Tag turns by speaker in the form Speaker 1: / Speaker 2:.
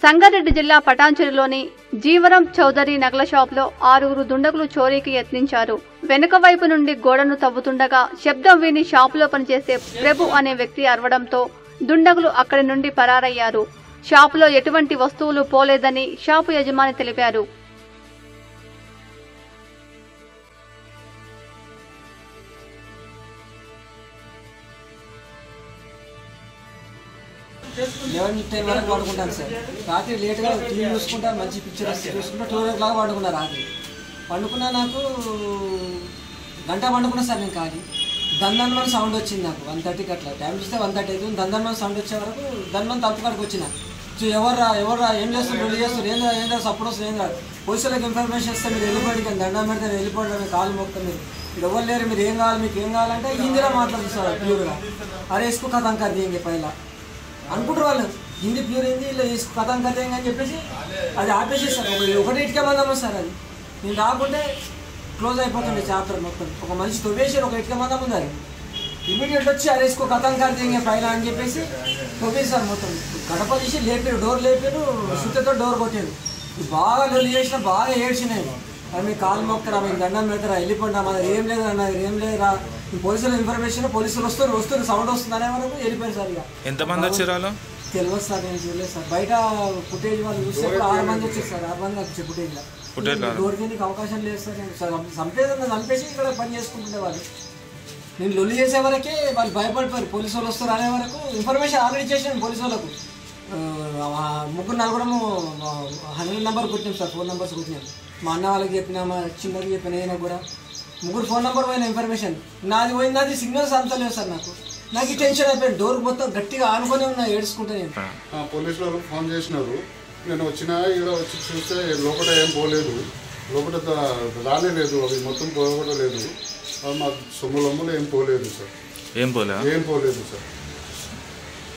Speaker 1: సంగారెడ్డి జిల్లా పటాన్చెరులోని జీవరం చౌదరి నగల షాప్లో ఆరుగురు దుండగులు చోరీకి యత్నించారు వెనుక వైపు నుండి గోడను తవ్వుతుండగా శబ్దం విని షాపులో పనిచేసే ప్రభు అనే వ్యక్తి అరవడంతో దుండగులు అక్కడి నుండి పరారయ్యారు షాపులో ఎటువంటి వస్తువులు పోలేదని షాపు యజమాని తెలిపారు
Speaker 2: లెవెన్ టెన్ వరకు పడుకుంటాను సార్ రాత్రి లేట్గా టీవీ చూసుకుంటా మంచి పిక్చర్ వస్తే చూసుకుంటా టూ ఓ క్లాక్ పడుకున్నా రాత్రి పండుకున్నా నాకు గంట పండుకున్నా సార్ నేను కాదు దందన్మని సౌండ్ వచ్చింది నాకు వన్ థర్టీకి అట్లా టైం చూస్తే వన్ థర్టీ అవుతుంది దందన్మని సౌండ్ వచ్చే వరకు దందన్ తప్పు కాడికి వచ్చిన సో ఎవర్రా ఎవర్రా ఏం చేస్తారు రెడీ చేస్తారు ఏంద్రా ఏంద్రా సపోర్ట్ వస్తుంది ఏంద్రా పోలీసులకు ఇన్ఫర్మేషన్ ఇస్తే మీరు వెళ్ళిపోయి కానీ దండం పెడితే వెళ్ళిపోవడం మీరు కాలు మొక్కుతాం మీరు మీరు ఎవరు లేరు మీరు ఏం కావాలి మీకు ఏం కావాలంటే హిందీలో మాట్లాడుతున్నారు ప్యూర్గా అరే ఇసుకు కథం కది ఇంక పైలా అనుకుంటారు వాళ్ళు హిందీ ప్యూర్ హిందీ ఇలా వేసు కథం కథం అని చెప్పేసి అది ఆపేసేస్తారు ఒక- ఒకటి ఇటుకే మందం సార్ అది నేను రాకుంటే క్లోజ్ అయిపోతుండే చాప్టర్ మొత్తం ఒక మనిషి తొవ్వేసారు ఒక ఇటుక మందం ఉంది అది ఇమీడియట్ వచ్చి అరేసుకో కథం కథం పైన అని చెప్పేసి తొవ్వేశారు మొత్తం గడప తీసి లేపారు డోర్ లేపారు సుత్తతో డోర్ కొట్టారు బాగా లొల్లి చేసిన బాగా ఏడ్చినాయి అది మీ కాలు మొక్కరా మీకు దండం పెడతారా వెళ్ళిపోండి మా దగ్గర ఏం లేదు అన్న ఏం లేదురా ఈ పోలీసుల ఇన్ఫర్మేషన్ పోలీసులు వస్తారు వస్తారు సౌండ్ వస్తుంది అనే వరకు వెళ్ళిపోయారు సార్ ఇక
Speaker 3: ఎంతమంది వచ్చారు వాళ్ళు
Speaker 2: తెలియదు సార్ నేను చూడలేదు సార్ బయట ఫుటేజ్ వాళ్ళు చూస్తే కూడా ఆరు మంది వచ్చారు సార్ ఆరు మంది వచ్చారు ఫుటేజ్
Speaker 3: Footage లో?
Speaker 2: డోర్ కిందకి అవకాశం లేదు సార్ నేను సార్ చంపేదన్నా చంపేసి ఇక్కడ పని చేసుకుంటుండే వాళ్ళు నేను లొల్లి చేసే వరకే వాళ్ళు భయపడిపోయారు పోలీసు వాళ్ళు వస్తారు అనే వరకు ఇన్ఫర్మేషన్ ఆల్రెడీ చేసాను పోలీసు వాళ్ళకు ఆ, ముగ్గురు నలుగురము హండ్రెడ్ నెంబర్ కొట్టినాం సార్ ఫోన్ నెంబర్స్ కొట్టినాం మా అన్న వాళ్ళకి చెప్పినా మా చిన్నకి చెప్పిన అయినా కూడా ముగ్గురు ఫోన్ నెంబర్ పోయిన ఇన్ఫర్మేషన్ నాది పోయింది నాది సిగ్నల్స్ అంతలేవు సార్ నాకు నాకు ఈ టెన్షన్ అయిపోయింది డోర్ మొత్తం గట్టిగా ఆనుకొని ఉన్నా ఏడ్చుకుంటా నేను
Speaker 4: ఆ, పోలీసు వాళ్ళు ఫోన్ చేసినారు నేను వచ్చిన ఇక్కడ వచ్చి చూస్తే లోపల ఏం పోలేదు లోపల ద- రానేలేదు అవి మొత్తం పోగొట్టలేదు మా సొమ్ములమ్ములు ఏం పోలేదు సార్
Speaker 3: ఏం పోలే
Speaker 4: ఏం పోలేదు సార్